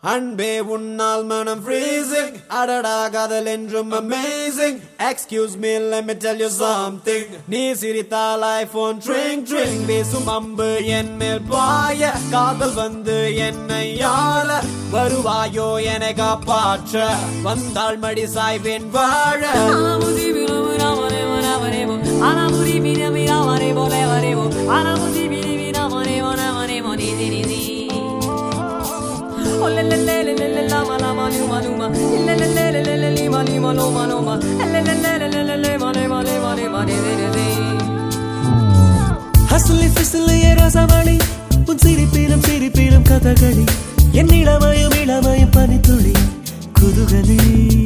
அன்பே உன்னால் மனம் freezing அடடா காதல் என்றும் amazing excuse me let me tell you something நீ சிரித்தால் ஐபோன் ட்ரிங் ட்ரிங் வீசும் அம்பு என் மேல் பாய காதல் வந்து என்னை ஆள வருவாயோ என காப்பாற்ற வந்தாள் மடி சாய்வேன் வாழ ஹசுலி பிசுலிய ரசமணி உன் சிரிப்பிலும் சிரிப்பிலும் கதகளி என் இளமயம் இளமயம் பனித்துளி குதுகலி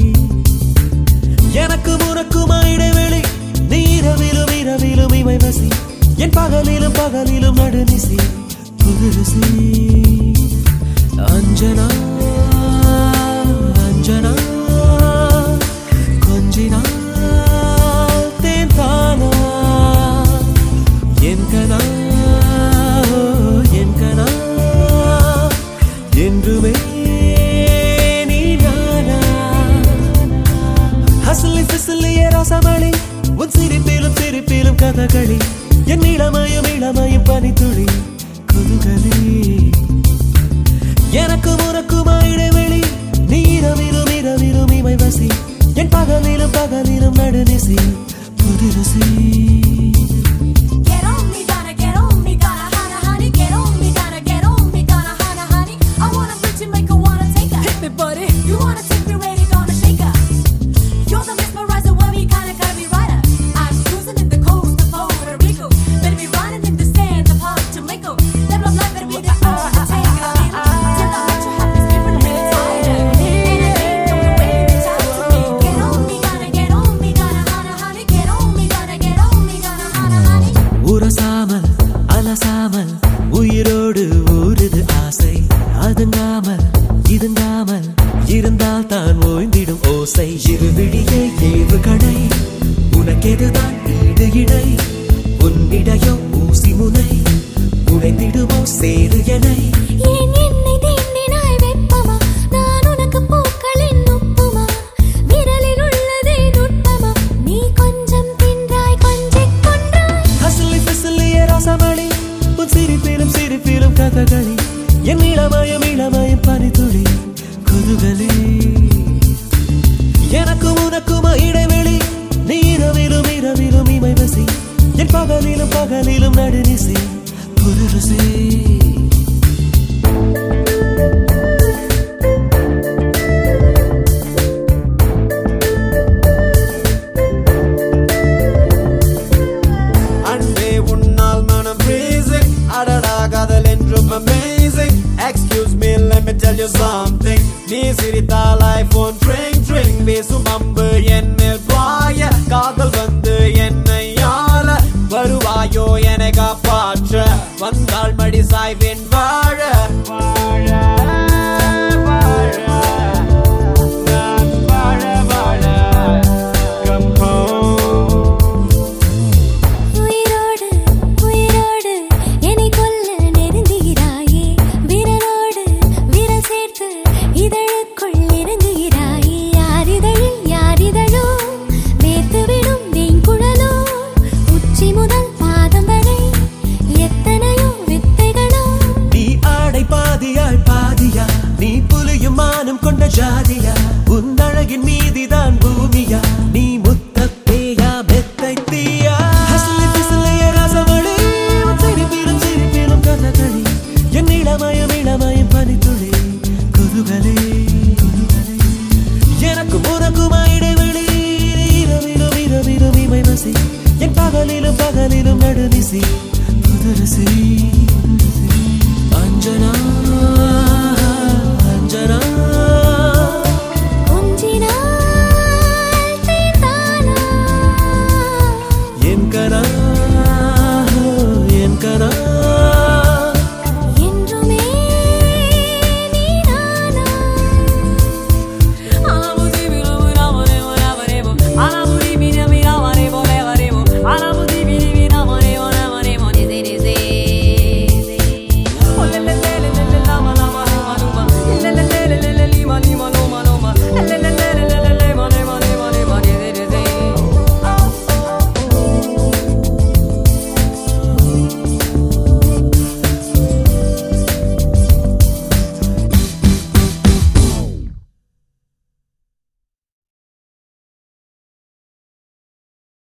எனக்கு உனக்குமா இடைவெளி நீ இரவிலும் இரவிலும் இமை வசி என் பகலிலும் பகலிலும் நடுநிசி புதுருசி அஞ்சனா அஞ்சனா கொஞ்சினா தேன் தானா என் கனா என் கனா என்றுமே நீ நானா ஹசலி பிசலிய ரசமணி உன் சிரிப்பிலும் சிரிப்பிலும் கதகளி என் இளமயம் இளமயம் பனித்துளி குதுகலி எனக்கு உனக்குமா இடைவெளி நீ இரவிலும் இரவிலும் இமை வசி என் பகலிலும் பகலிலும் நடுநிசி புதுருசி Get on me, gotta get on me, gotta hana honey. Get on me, gotta get on me, gotta hana honey. I wanna bitch you, make her wanna take her. Hit me, buddy. You wanna take me, ready, gonna shake her. You're the mesmerizer, where we kinda gotta be right up. I'm cruising in the coast of Puerto Rico. Better be riding in the sand of hot Jamaica. Live love life, better be the undertaker. Till I let you have this different little tighter. And I ain't know the way you talk to me. Get on me, gotta get on me, gotta hana honey. Get on me, gotta get on me, gotta hana honey. உரசாமல் அலசாமல் உயிரோடு ஊறுது ஆசை அதுங்காமல் இதுங்காமல் இருந்தால் தான் ஓய்ந்திடும் ஓசை இருவிழியே ஏவு கடை உனக்கெதுதான் ஈடு இடை உன்னிடையோ ஊசி முனை உடைந்திடுமோ சேது எனை ஏன் என்னை தீண்டினாய் வெப்பமா? நான் உனக்கு பூக்களின் உப்புமா? விரலில் உள்ளதே நுட்பமா? நீ கொஞ்சம் தின்றாய், கொஞ்சிக் கொன்றாய். ஹசலி பிசலிய ரசமணி உன் சிரிப்பிலும் சிரிப்பிலும் கதகளி என் இளமயம் இளமயம் பனித்துளி குதுகலி எனக்கு உனக்குமா இடைவெளி நீ இரவிலும் இரவிலும் இமை வசி என் பகலிலும் பகலிலும் நடுநிசி புதுருசி அன்பே உன்னால் மனம் freezing அடடா காதல் என்றும் amazing excuse me let me tell you something நீ சிரித்தால் ஐபோன் ட்ரிங் ட்ரிங் வீசும் அம்பு என் மேல் பாய காதல் வந்து என்னை ஆள வருவாயோ என காப்பாற்ற வந்தாள் மடி சாய்வே